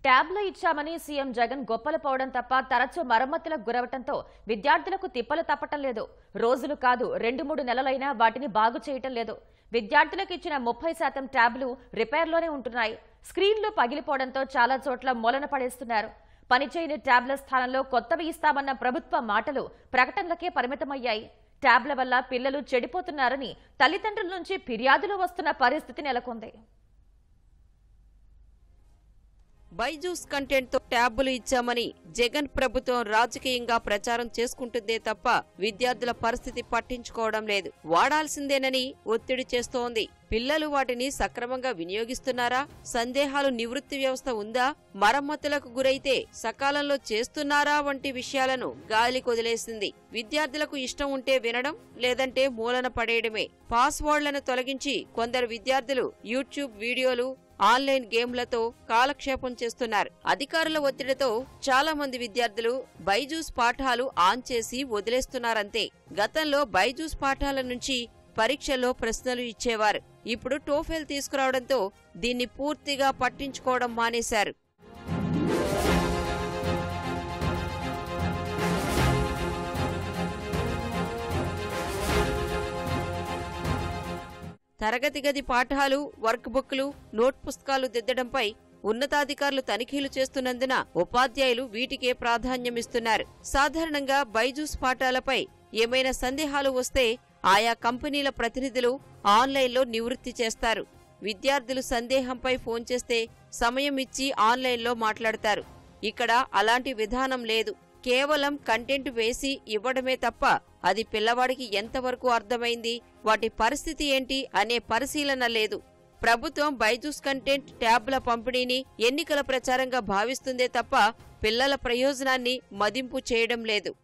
ట్యాబ్లు ఇచ్చామని సీఎం జగన్ గొప్పలు పోవడం తప్ప తరచూ మరమ్మతులకు గురవటంతో విద్యార్థులకు తిప్పలు తప్పటం లేదు రోజులు కాదు రెండు మూడు నెలలైనా వాటిని బాగు చేయటం లేదు విద్యార్థులకు ఇచ్చిన ముప్పై శాతం ట్యాబ్లు రిపేర్లోనే ఉంటున్నాయి స్క్రీన్లు పగిలిపోవడంతో చాలా చోట్ల మూలన పడేస్తున్నారు పనిచేయని ట్యాబ్ల స్థానంలో కొత్తవి ఇస్తామన్న ప్రభుత్వ మాటలు ప్రకటనలకే పరిమితమయ్యాయి ట్యాబ్ల వల్ల పిల్లలు చెడిపోతున్నారని తల్లిదండ్రుల నుంచి ఫిర్యాదులు వస్తున్న పరిస్థితి నెలకొంది బైజూస్ కంటెంట్ తో ట్యాబులు ఇచ్చామని జగన్ ప్రభుత్వం రాజకీయంగా ప్రచారం చేసుకుంటుందే తప్ప విద్యార్థుల పరిస్థితి పట్టించుకోవడం లేదు వాడాల్సిందేనని ఒత్తిడి చేస్తోంది పిల్లలు వాటిని సక్రమంగా వినియోగిస్తున్నారా సందేహాలు నివృత్తి వ్యవస్థ ఉందా మరమ్మతులకు గురైతే సకాలంలో చేస్తున్నారా వంటి విషయాలను గాలికి వదిలేసింది విద్యార్థులకు ఇష్టం ఉంటే వినడం లేదంటే మూలన పడేయడమే పాస్వర్డ్లను తొలగించి కొందరు విద్యార్థులు యూట్యూబ్ వీడియోలు ఆన్లైన్ గేమ్లతో కాలక్షేపం చేస్తున్నారు అధికారుల ఒత్తిడితో చాలా మంది విద్యార్థులు బైజూస్ పాఠాలు ఆన్ చేసి వదిలేస్తున్నారంతే గతంలో బైజూస్ పాఠాల నుంచి పరీక్షల్లో ప్రశ్నలు ఇచ్చేవారు ఇప్పుడు టోఫెల్ తీసుకురావడంతో దీన్ని పూర్తిగా పట్టించుకోవడం మానేశారు తరగతి గది పాఠాలు వర్క్ బుక్లు నోట్ పుస్తకాలు దిద్దడంపై ఉన్నతాధికారులు తనిఖీలు చేస్తున్నందున ఉపాధ్యాయులు వీటికే ప్రాధాన్యమిస్తున్నారు సాధారణంగా బైజూస్ పాఠాలపై ఏమైనా సందేహాలు వస్తే ఆయా కంపెనీల ప్రతినిధులు ఆన్లైన్లో నివృత్తి చేస్తారు విద్యార్థులు సందేహంపై ఫోన్ చేస్తే సమయం ఇచ్చి ఆన్లైన్లో మాట్లాడతారు ఇక్కడ అలాంటి విధానం లేదు కేవలం కంటెంట్ వేసి ఇవ్వడమే తప్ప అది పిల్లవాడికి ఎంతవరకు అర్థమైంది వాటి పరిస్థితి ఏంటి అనే పరిశీలన లేదు ప్రభుత్వం బైజూస్ కంటెంట్ ట్యాబ్ల పంపిణీని ఎన్నికల ప్రచారంగా భావిస్తుందే తప్ప పిల్లల ప్రయోజనాన్ని మదింపు చేయడం లేదు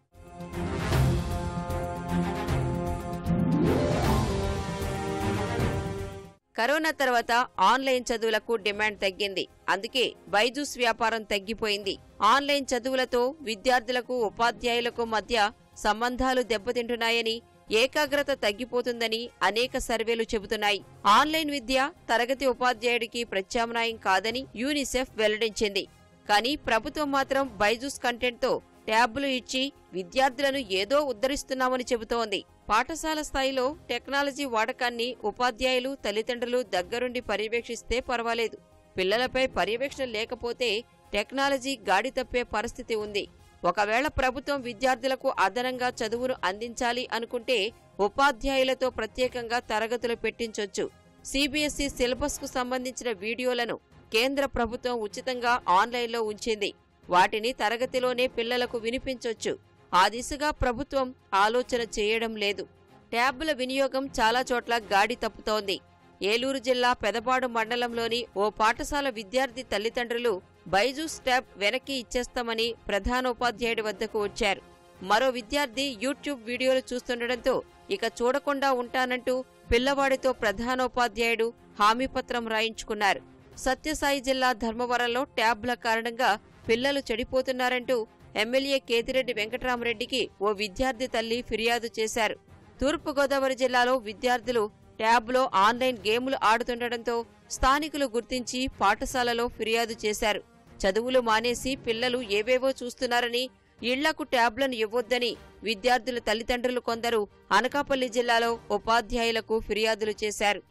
కరోనా తర్వాత ఆన్లైన్ చదువులకు డిమాండ్ తగ్గింది అందుకే బైజూస్ వ్యాపారం తగ్గిపోయింది ఆన్లైన్ చదువులతో విద్యార్థులకు ఉపాధ్యాయులకు మధ్య సంబంధాలు దెబ్బతింటున్నాయని ఏకాగ్రత తగ్గిపోతుందని అనేక సర్వేలు చెబుతున్నాయి ఆన్లైన్ విద్య తరగతి ఉపాధ్యాయుడికి ప్రత్యామ్నాయం కాదని యూనిసెఫ్ వెల్లడించింది కానీ ప్రభుత్వం మాత్రం బైజూస్ కంటెంట్తో ట్యాబ్లు ఇచ్చి విద్యార్థులను ఏదో ఉద్ధరిస్తున్నామని చెబుతోంది పాఠశాల స్థాయిలో టెక్నాలజీ వాడకాన్ని ఉపాధ్యాయులు తల్లిదండ్రులు దగ్గరుండి పర్యవేక్షిస్తే పర్వాలేదు పిల్లలపై పర్యవేక్షణ లేకపోతే టెక్నాలజీ గాడి తప్పే పరిస్థితి ఉంది ఒకవేళ ప్రభుత్వం విద్యార్థులకు అదనంగా చదువును అందించాలి అనుకుంటే ఉపాధ్యాయులతో ప్రత్యేకంగా తరగతులు పెట్టించొచ్చు సిబిఎస్ఈ సిలబస్ కు సంబంధించిన వీడియోలను కేంద్ర ప్రభుత్వం ఉచితంగా ఆన్లైన్లో ఉంచింది వాటిని తరగతిలోనే పిల్లలకు వినిపించొచ్చు ఆ దిశగా ప్రభుత్వం ఆలోచన చేయడం లేదు ట్యాబ్ల వినియోగం చాలా చోట్ల గాడి తప్పుతోంది ఏలూరు జిల్లా పెదపాడు మండలంలోని ఓ పాఠశాల విద్యార్థి తల్లిదండ్రులు బైజూస్ ట్యాబ్ వెనక్కి ఇచ్చేస్తామని ప్రధానోపాధ్యాయుడి వద్దకు వచ్చారు మరో విద్యార్థి యూట్యూబ్ వీడియోలు చూస్తుండటంతో ఇక చూడకుండా ఉంటానంటూ పిల్లవాడితో ప్రధానోపాధ్యాయుడు హామీపత్రం రాయించుకున్నారు సత్యసాయి జిల్లా ధర్మవరంలో ట్యాబ్ల కారణంగా పిల్లలు చెడిపోతున్నారంటూ ఎమ్మెల్యే కేతిరెడ్డి వెంకట్రామరెడ్డికి ఓ విద్యార్థి తల్లి ఫిర్యాదు చేశారు తూర్పుగోదావరి జిల్లాలో విద్యార్థులు ట్యాబ్లో ఆన్లైన్ గేములు ఆడుతుండటంతో స్థానికులు గుర్తించి పాఠశాలలో ఫిర్యాదు చేశారు చదువులు మానేసి పిల్లలు ఏవేవో చూస్తున్నారని ఇళ్లకు ట్యాబ్లను ఇవ్వొద్దని విద్యార్థుల తల్లిదండ్రులు కొందరు అనకాపల్లి జిల్లాలో ఉపాధ్యాయులకు ఫిర్యాదులు చేశారు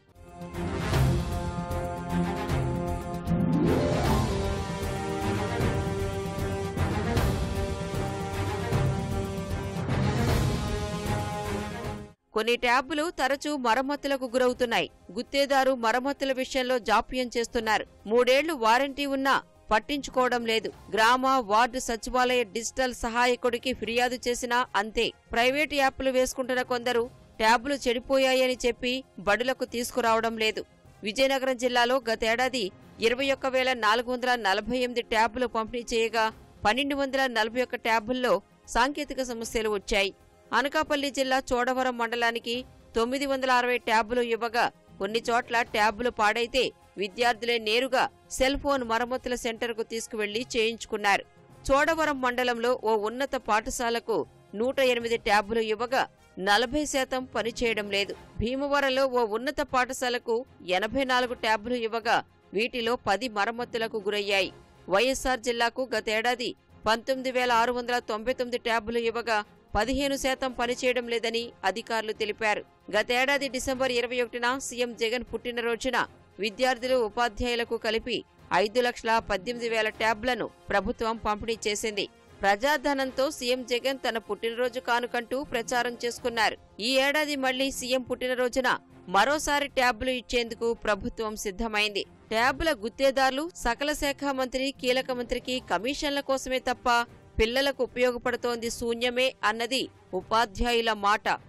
కొన్ని ట్యాబులు తరచూ మరమ్మతులకు గురవుతున్నాయి గుత్తేదారు మరమ్మతుల విషయంలో జాప్యం చేస్తున్నారు మూడేళ్లు వారంటీ ఉన్నా పట్టించుకోవడం లేదు గ్రామ వార్డు సచివాలయ డిజిటల్ సహాయకుడికి ఫిర్యాదు చేసినా అంతే ప్రైవేటు యాప్లు వేసుకుంటున్న కొందరు ట్యాబులు చెడిపోయాయని చెప్పి బడులకు తీసుకురావడం లేదు విజయనగరం జిల్లాలో గతేడాది ఇరవై ఒక్క వేల నాలుగు వందల నలభై ఎనిమిది ట్యాబులు పంపిణీ చేయగా పన్నెండు వందల నలభై ఒక్క ట్యాబుల్లో సాంకేతిక సమస్యలు వచ్చాయి అనకాపల్లి జిల్లా చోడవరం మండలానికి తొమ్మిది వందల అరవై ట్యాబులు ఇవ్వగా కొన్ని చోట్ల ట్యాబులు పాడైతే విద్యార్థులే నేరుగా సెల్ ఫోన్ మరమ్మతుల సెంటర్కు తీసుకువెళ్లి చేయించుకున్నారు చోడవరం మండలంలో ఓ ఉన్నత పాఠశాలకు నూట ఎనిమిది ట్యాబులు ఇవ్వగా నలభై శాతం పనిచేయడం లేదు భీమవరంలో ఓ ఉన్నత పాఠశాలకు ఎనభై నాలుగు ట్యాబులు ఇవ్వగా వీటిలో పది మరమ్మతులకు గురయ్యాయి వైఎస్సార్ జిల్లాకు గతేడాది పంతొమ్మిది వేల ఆరు వందల తొంభై తొమ్మిది ట్యాబులు ఇవ్వగా పదిహేను శాతం పనిచేయడం లేదని అధికారులు తెలిపారు గతేడాది డిసెంబర్ ఇరవై ఒకటిన సీఎం జగన్ పుట్టినరోజున విద్యార్థులు ఉపాధ్యాయులకు కలిపి ఐదు లక్షల పద్దెనిమిది వేల ట్యాబ్లను ప్రభుత్వం పంపిణీ చేసింది ప్రజాధనంతో సీఎం జగన్ తన పుట్టినరోజు కానుకంటూ ప్రచారం చేసుకున్నారు ఈ ఏడాది మళ్లీ సీఎం పుట్టినరోజున మరోసారి ట్యాబ్లు ఇచ్చేందుకు ప్రభుత్వం సిద్ధమైంది ట్యాబ్ల గుత్తేదారులు సకల శాఖ మంత్రి కీలక మంత్రికి కమిషన్ల కోసమే తప్ప పిల్లలకు ఉపయోగపడుతోంది శూన్యమే అన్నది ఉపాధ్యాయుల మాట